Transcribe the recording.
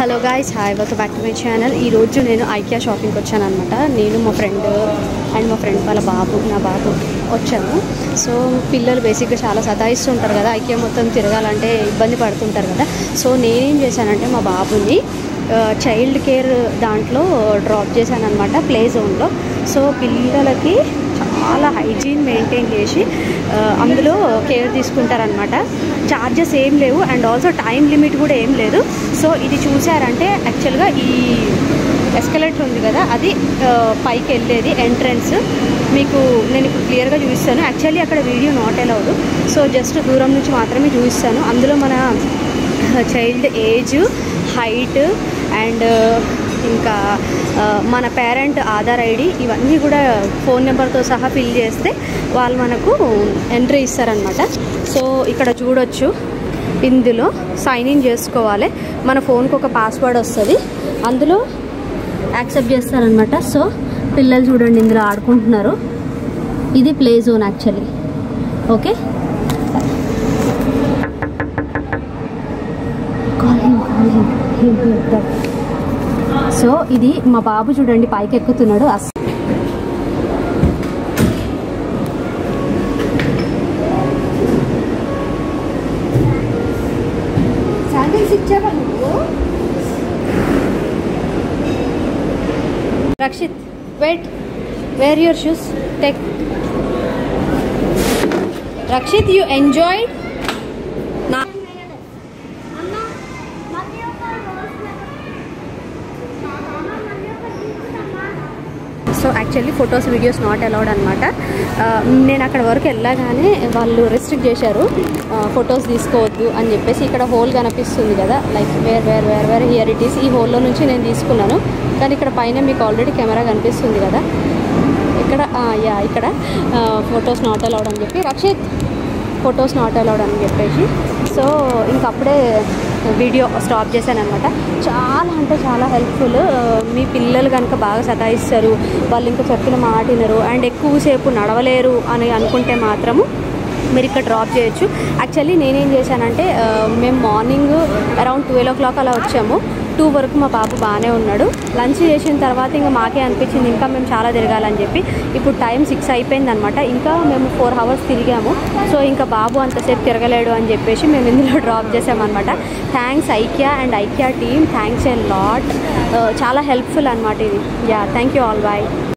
hello guys hi welcome back to my channel ఈ రోజు నేను ఐకియా షాపింగ్కి వచ్చాను అనమాట నేను మా ఫ్రెండ్ అండ్ మా ఫ్రెండ్ వాళ్ళ బాబు నా బాబు వచ్చాము సో పిల్లలు బేసిక్గా చాలా సతాయిస్తుంటారు కదా ఐకియా మొత్తం తిరగాలంటే ఇబ్బంది పడుతుంటారు కదా సో నేనేం చేశానంటే మా బాబుని చైల్డ్ కేర్ దాంట్లో డ్రాప్ చేశాను అనమాట ప్లే జోన్లో సో పిల్లలకి చాలా హైజీన్ మెయింటైన్ చేసి ఆ, అందులో కేర్ తీసుకుంటారనమాట చార్జెస్ ఏం లేవు అండ్ ఆల్సో టైం లిమిట్ కూడా ఏం లేదు సో ఇది చూసారంటే యాక్చువల్గా ఈ ఎస్కలేటర్ ఉంది కదా అది ఆ, పైకి వెళ్ళేది ఎంట్రన్స్ మీకు నేను ఇప్పుడు క్లియర్గా చూపిస్తాను యాక్చువల్లీ అక్కడ video not allowed so just దూరం నుంచి మాత్రమే చూపిస్తాను అందులో మన చైల్డ్ ఏజ్ హైట్ అండ్ ఇంకా ఆ, మన పేరెంట్ ఆధార్ ఐడి ఇవన్నీ కూడా ఫోన్ నెంబర్తో సహా ఫిల్ చేస్తే వాళ్ళు మనకు ఎంట్రీ ఇస్తారనమాట సో ఇక్కడ చూడొచ్చు ఇందులో సైన్ ఇన్ చేసుకోవాలి మన ఫోన్కి ఒక పాస్వర్డ్ వస్తుంది అందులో యాక్సెప్ట్ చేస్తారనమాట సో పిల్లలు చూడండి ఇందులో ఆడుకుంటున్నారు ఇది play zone actually okay so ఇది మా బాబు చూడండి పైకి ఎక్కుతున్నాడు అస్ శాండిల్స్ ఇచ్చావా నువ్వు Rakshit wait where your shoes take Rakshit you enjoy నా అమ్మ మళ్ళీ ఒక రోజు అమ్మ మళ్ళీ ఒక తీసుకురమ్మా so actually photos videos not allowed అనమాట నేను అక్కడ వరకు వెళ్ళగానే వాళ్ళు రెస్ట్రిక్ట్ చేశారు ఫొటోస్ తీసుకోవద్దు అని చెప్పేసి ఇక్కడ హోల్ కనిపిస్తుంది కదా like where where where where here it is ఈ హోల్లో నుంచి నేను తీసుకున్నాను కానీ ఇక్కడ పైన మీకు ఆల్రెడీ కెమెరా కనిపిస్తుంది కదా ఇక్కడ ఆ, యా ఇక్కడ ఫొటోస్ నాట్ అలౌడ్ అని చెప్పి రక్షిత్ ఫొటోస్ నాట్ అలౌడ్ అని చెప్పేసి సో ఇంకప్పుడే వీడియో స్టాప్ చేశాను అనమాట చాలా అంటే చాలా హెల్ప్ఫుల్ మీ పిల్లలు కనుక బాగా సతాయిస్తారు వాళ్ళు ఇంకా చెప్పిన మాట వినరు అండ్ ఎక్కువసేపు నడవలేరు అని అనుకుంటే మాత్రము మీరు ఇక్కడ డ్రాప్ చేయొచ్చు యాక్చువల్లీ నేనేం చేశానంటే ఆ, మేము morning around twelve o'clock అలా వచ్చాము టూ వరకు మా బాబు బాగానే ఉన్నాడు లంచ్ చేసిన తర్వాత ఇంకా మాకే అనిపించింది ఇంకా మేము చాలా తిరగాలని చెప్పి ఇప్పుడు టైం సిక్స్ అయిపోయింది అనమాట ఇంకా మేము ఫోర్ అవర్స్ తిరిగాము సో ఇంకా బాబు అంతసేపు తిరగలేడు అని చెప్పేసి మేము ఇందులో డ్రాప్ చేసామన్నమాట thanks IKEA and IKEA team thanks a lot చాలా హెల్ప్ఫుల్ అనమాట ఇది yeah thank you all bye